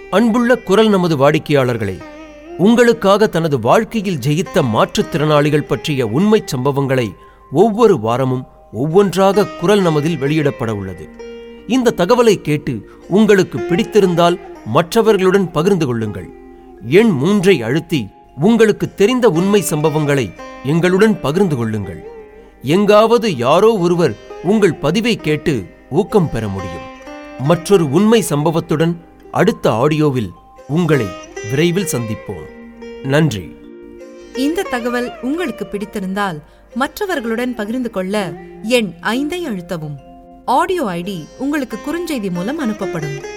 அன்புள்ள குரல் நமது வாடிக்கையாளர்களே உங்களுக்காக தனது வாழ்க்கையில் ஜெயித்த மாற்றுத்திறனாளிகள் பற்றிய உண்மைச் சம்பவங்களை ஒவ்வொரு வாரமும் ஒவ்வொன்றாக குரல் நமதில் வெளியிடப்பட உள்ளது இந்த தகவலை கேட்டு உங்களுக்கு பிடித்திருந்தால் மற்றவர்களுடன் பகிர்ந்து கொள்ளுங்கள் எண் மூன்றை அழுத்தி உங்களுக்கு தெரிந்த உண்மை சம்பவங்களை எங்களுடன் பகிர்ந்து கொள்ளுங்கள் எங்காவது யாரோ ஒருவர் உங்கள் பதிவை கேட்டு ஊக்கம் பெற முடியும் மற்றொரு உண்மை சம்பவத்துடன் அடுத்த ஆடியோவில் உங்களை விரைவில் சந்திப்போம் நன்றி இந்த தகவல் உங்களுக்கு பிடித்திருந்தால் மற்றவர்களுடன் பகிர்ந்து கொள்ள எண் ஐந்தை அழுத்தவும் ஆடியோ ஐடி உங்களுக்கு குறுஞ்செய்தி மூலம் அனுப்பப்படும்